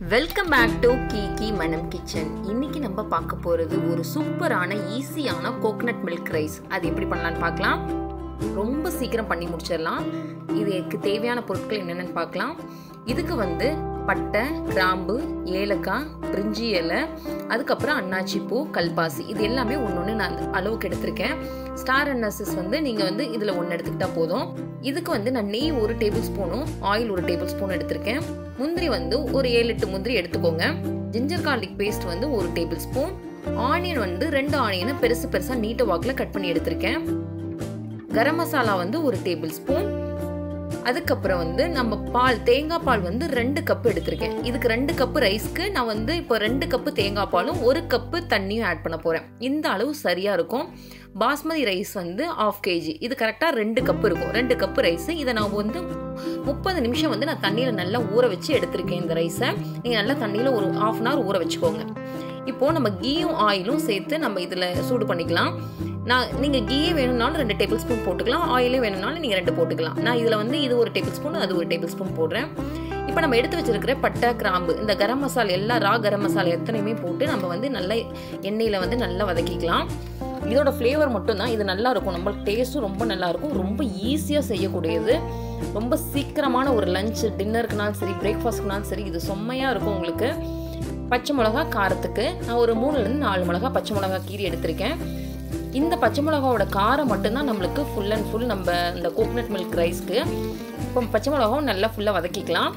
welcome back to கீ கீ மனம் கிச்சன் இன்னைக்கு நம்ம பார்க்க போகிறது ஒரு சூப்பரான ஈஸியான கோகனட் மில்க் ரைஸ் அது எப்படி பண்ணலான்னு பார்க்கலாம் ரொம்ப சீக்கிரம் பண்ணி முடிச்சிடலாம் இதுக்கு தேவையான பொருட்கள் என்னென்னு பார்க்கலாம் இதுக்கு வந்து பட்டை கிராம்பு ஏலக்காய் பிரிஞ்சி இலை அதுக்கப்புறம் அன்னாச்சி பூ கல்பாசி இது எல்லாமே ஒன்று ஒன்று நான் அளவுக்கு எடுத்திருக்கேன் ஸ்டார் அன்னசஸ் வந்து நீங்கள் வந்து இதில் ஒன்று எடுத்துக்கிட்டா போதும் இதுக்கு வந்து நான் நெய் ஒரு டேபிள் ஸ்பூனும் ஆயில் ஒரு டேபிள் ஸ்பூன் எடுத்திருக்கேன் முந்திரி வந்து ஒரு ஏழு எட்டு முந்திரி எடுத்துக்கோங்க ஜிஞ்சர் கார்லிக் பேஸ்ட் வந்து ஒரு டேபிள் ஸ்பூன் ஆனியன் வந்து ரெண்டு ஆனியனை பெருசு பெருசாக நீட்ட வாக்கில் கட் பண்ணி எடுத்திருக்கேன் கரம் மசாலா வந்து ஒரு டேபிள் ஸ்பூன் அதுக்கப்புறம் வந்து நம்ம பால் தேங்காய் பால் வந்து ரெண்டு கப்பு எடுத்திருக்கேன் இதுக்கு ரெண்டு கப்பு ரைஸ்க்கு நான் வந்து இப்போ ரெண்டு கப்பு தேங்காய் பாலும் ஒரு கப்பு தண்ணியும் ஆட் பண்ண போகிறேன் இந்த அளவு சரியாக இருக்கும் பாஸ்மதி ரைஸ் வந்து ஆஃப் கேஜி இது கரெக்டாக ரெண்டு கப்பு இருக்கும் ரெண்டு கப்பு ரைஸ் இதை நான் வந்து முப்பது நிமிஷம் வந்து நான் தண்ணியில் நல்லா ஊற வச்சு எடுத்திருக்கேன் இந்த ரைஸை நீங்கள் நல்லா தண்ணியில் ஒரு ஆஃப் அன் ஹவர் ஊற வச்சுக்கோங்க இப்போது நம்ம கீயும் ஆயிலும் சேர்த்து நம்ம இதில் சூடு பண்ணிக்கலாம் நான் நீங்கள் கீயே வேணும்னாலும் ரெண்டு டேபிள் ஸ்பூன் போட்டுக்கலாம் ஆயிலே வேணும்னாலும் நீங்கள் ரெண்டு போட்டுக்கலாம் நான் இதில் வந்து இது ஒரு டேபிள் ஸ்பூன் அது ஒரு டேபிள் ஸ்பூன் போடுறேன் இப்போ நம்ம எடுத்து வச்சிருக்கிற பட்டை கிராம்பு இந்த கரம் மசாலா எல்லா ரா கரம் மசாலா எத்தனையுமே போட்டு நம்ம வந்து நல்லா எண்ணெயில் வந்து நல்லா வதக்கிக்கலாம் இதோட ஃப்ளேவர் மட்டும்தான் இது நல்லா இருக்கும் நம்மளுக்கு டேஸ்ட்டும் ரொம்ப நல்லா இருக்கும் ரொம்ப ஈஸியாக செய்யக்கூடியது ரொம்ப சீக்கிரமான ஒரு லஞ்ச் டின்னருக்குனாலும் சரி பிரேக்ஃபாஸ்ட்க்குனாலும் சரி இது செம்மையாக இருக்கும் உங்களுக்கு பச்சை மிளகா காரத்துக்கு நான் ஒரு மூணுலேருந்து நாலு மிளகா பச்சை மிளகா கீரி எடுத்திருக்கேன் இந்த பச்சை மிளகாவோட காரம் மட்டும்தான் நம்மளுக்கு ஃபுல் அண்ட் ஃபுல் நம்ம இந்த கோகனட் மில்க் ரைஸ்க்கு இப்போ பச்சை மிளகாவும் நல்லா ஃபுல்லாக வதக்கிக்கலாம்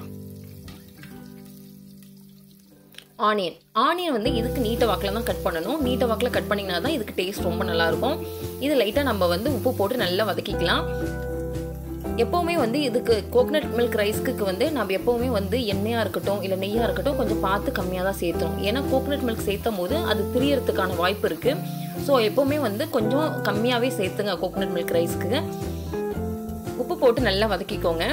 ஆனியன் ஆனியன் வந்து இதுக்கு நீட்ட வாக்கில் தான் கட் பண்ணணும் நீட்ட வாக்கில் கட் பண்ணிங்கன்னா தான் இதுக்கு டேஸ்ட் ரொம்ப நல்லாயிருக்கும் இது லைட்டாக நம்ம வந்து உப்பு போட்டு நல்லா வதக்கிக்கலாம் எப்போவுமே வந்து இதுக்கு கோகனட் மில்க் ரைஸ்க்கு வந்து நம்ம எப்போவுமே வந்து எண்ணெயாக இருக்கட்டும் இல்லை நெய்யாக இருக்கட்டும் கொஞ்சம் பார்த்து கம்மியாக தான் சேர்த்தணும் ஏன்னா கோகனட் மில்க் சேர்த்தும் போது அது பிரியறதுக்கான வாய்ப்பு இருக்குது ஸோ எப்போவுமே வந்து கொஞ்சம் கம்மியாகவே சேர்த்துங்க கோகனட் மில்க் ரைஸ்க்கு உப்பு போட்டு நல்லா வதக்கிக்கோங்க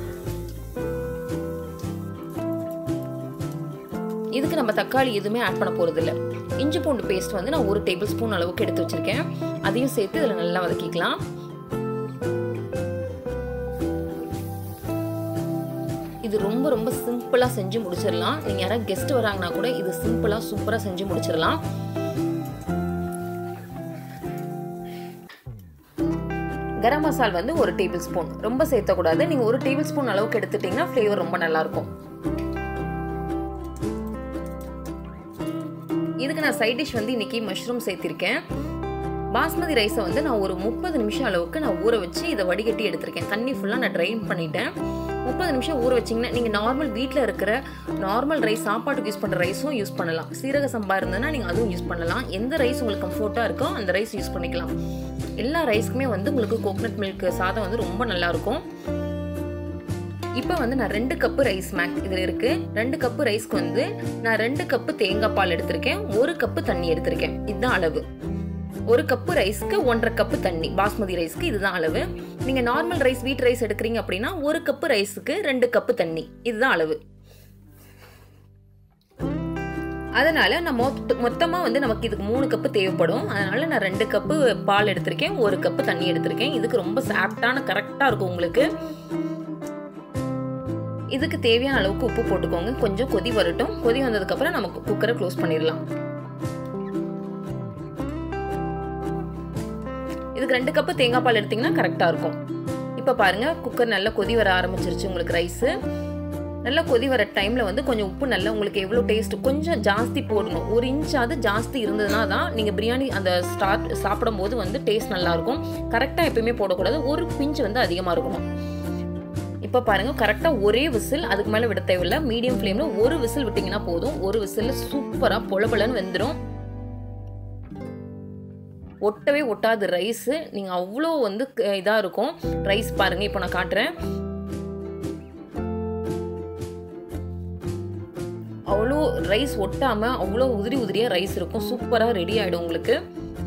இதுக்கு நம்ம தக்காளி எதுவுமே ஆட் பண்ண போகிறது இல்லை இஞ்சி பூண்டு பேஸ்ட் வந்து நான் ஒரு டேபிள் ஸ்பூன் அளவுக்கு எடுத்து வச்சுருக்கேன் அதையும் சேர்த்து இதில் நல்லா வதக்கிக்கலாம் இது ரொம்ப ரொம்ப சிம்பிளாக செஞ்சு முடிச்சிடலாம் நீங்கள் யாராவது கெஸ்ட் வராங்கன்னா கூட இது சிம்பிளாக சூப்பராக செஞ்சு முடிச்சிடலாம் கரம் மசால் வந்து ஒரு டேபிள் ஸ்பூன் ரொம்ப சேர்த்தக்கூடாது நீங்கள் ஒரு டேபிள் ஸ்பூன் அளவுக்கு எடுத்துட்டிங்கன்னா ஃப்ளேவர் ரொம்ப நல்லாயிருக்கும் இதுக்கு நான் சைட் டிஷ் வந்து இன்னைக்கு மஷ்ரூம் சேர்த்திருக்கேன் பாஸ்மதி ரைஸை வந்து நான் ஒரு முப்பது நிமிஷம் அளவுக்கு நான் ஊற வச்சு இதை வடிகட்டி எடுத்திருக்கேன் தண்ணி ஃபுல்லாக நான் ட்ரைன் பண்ணிட்டேன் முப்பது நிமிஷம் ஊற வச்சிங்கன்னா நீங்கள் நார்மல் வீட்டில் இருக்கிற நார்மல் ரைஸ் சாப்பாட்டுக்கு யூஸ் பண்ணுற ரைஸும் யூஸ் பண்ணலாம் சீரக சம்பா இருந்ததுன்னா நீங்கள் அதுவும் யூஸ் பண்ணலாம் எந்த ரைஸ் உங்களுக்கு கம்ஃபர்ட்டாக இருக்கோ அந்த ரைஸ் யூஸ் பண்ணிக்கலாம் எல்லா ரைஸ்க்குமே வந்து உங்களுக்கு கோகனட் மில்க் சாதம் வந்து ரொம்ப நல்லாயிருக்கும் இப்போ வந்து நான் ரெண்டு கப்பு ரைஸ் மேக் இதில் இருக்குது ரெண்டு கப்பு ரைஸ்க்கு வந்து நான் ரெண்டு கப்பு தேங்காய் பால் எடுத்திருக்கேன் ஒரு கப்பு தண்ணி எடுத்திருக்கேன் இதுதான் அளவு ஒரு கப்பு ரைஸ்க்கு ஒன்றரை கப்பு தண்ணி பாஸ்மதி ரைஸ்க்கு இதுதான் அளவு நீங்கள் நார்மல் ரைஸ் வீட் ரைஸ் எடுக்கிறீங்க அப்படின்னா ஒரு கப்பு ரைஸுக்கு ரெண்டு கப்பு தண்ணி இதுதான் அளவு அதனால நான் மொத்த மொத்தமாக வந்து நமக்கு இதுக்கு மூணு கப்பு தேவைப்படும் அதனால நான் ரெண்டு கப்பு பால் எடுத்திருக்கேன் ஒரு கப்பு தண்ணி எடுத்திருக்கேன் இதுக்கு ரொம்ப சாப்டான கரெக்டாக இருக்கும் உங்களுக்கு இதுக்கு தேவையான அளவுக்கு உப்பு போட்டுக்கோங்க கொஞ்சம் கொதி வரட்டும் கொதி வந்ததுக்கப்புறம் நம்ம குக்கரை க்ளோஸ் பண்ணிடலாம் இதுக்கு ரெண்டு கப்பு தேங்காய் பால் எடுத்திங்கன்னா கரெக்டாக இருக்கும் இப்போ பாருங்கள் குக்கர் நல்லா கொதி வர ஆரம்பிச்சிருச்சு உங்களுக்கு ரைஸு நல்லா கொதி வர டைமில் வந்து கொஞ்சம் உப்பு நல்லா உங்களுக்கு எவ்வளோ டேஸ்ட் கொஞ்சம் ஜாஸ்தி போடணும் ஒரு இன்ச்சாவது ஜாஸ்தி இருந்ததுனா தான் நீங்கள் பிரியாணி அந்த ஸ்டார்ட் சாப்பிடும் போது வந்து டேஸ்ட் நல்லாயிருக்கும் கரெக்டாக எப்பயுமே போடக்கூடாது ஒரு பிஞ்சு வந்து அதிகமாக இருக்கணும் இப்போ பாருங்கள் கரெக்டாக ஒரே விசில் அதுக்கு மேலே விட தேவையில்லை மீடியம் ஃப்ளேமில் ஒரு விசில் விட்டிங்கன்னா போதும் ஒரு விசிலில் சூப்பராக பொலபலன்னு வெந்துடும் ஒட்டவே ஒட்டாது ரைஸு நீங்கள் அவ்வளோ வந்து இதாக இருக்கும் ரைஸ் பாருங்கள் இப்போ நான் காட்டுறேன் அவ்வளோ ரைஸ் ஒட்டாமல் அவ்வளோ உதிரி உதிரியாக ரைஸ் இருக்கும் சூப்பராக ரெடி ஆகிடும் உங்களுக்கு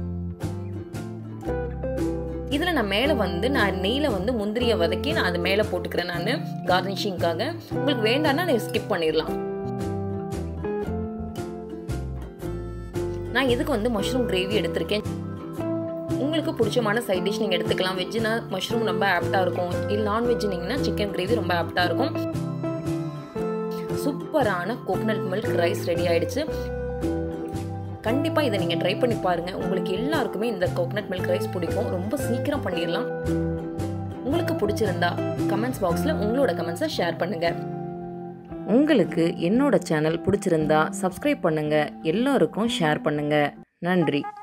இதில் நான் மேலே வந்து நான் நெய்யில் வந்து முந்திரியை வதக்கி நான் அது மேலே போட்டுக்கிறேன் நான் கார்னிஷிங்காக உங்களுக்கு வேண்டாம்னா நான் ஸ்கிப் பண்ணிடலாம் நான் இதுக்கு வந்து மஷ்ரூம் கிரேவி எடுத்திருக்கேன் உங்களுக்கு பிடிச்சமான சைட் டிஷ் நீங்கள் எடுத்துக்கலாம் வெஜ்ஜுனா மஷ்ரூம் ரொம்ப ஆப்டாக இருக்கும் இல்லை நான்வெஜ்னிங்கன்னா சிக்கன் கிரேவி ரொம்ப ஆப்டாக இருக்கும் சூப்பர் சூப்பரான கோகனட் மில்க் ரைஸ் ரெடி ஆயிடுச்சு கண்டிப்பாக இதை நீங்கள் ட்ரை பண்ணி பாருங்கள் உங்களுக்கு எல்லாருக்குமே இந்த கோகனட் மில்க் ரைஸ் பிடிக்கும் ரொம்ப சீக்கிரம் பண்ணிடலாம் உங்களுக்கு பிடிச்சிருந்தா கமெண்ட்ஸ் பாக்ஸில் உங்களோட கமெண்ட்ஸை ஷேர் பண்ணுங்கள் உங்களுக்கு என்னோட சேனல் பிடிச்சிருந்தா சப்ஸ்கிரைப் பண்ணுங்கள் எல்லோருக்கும் ஷேர் பண்ணுங்கள் நன்றி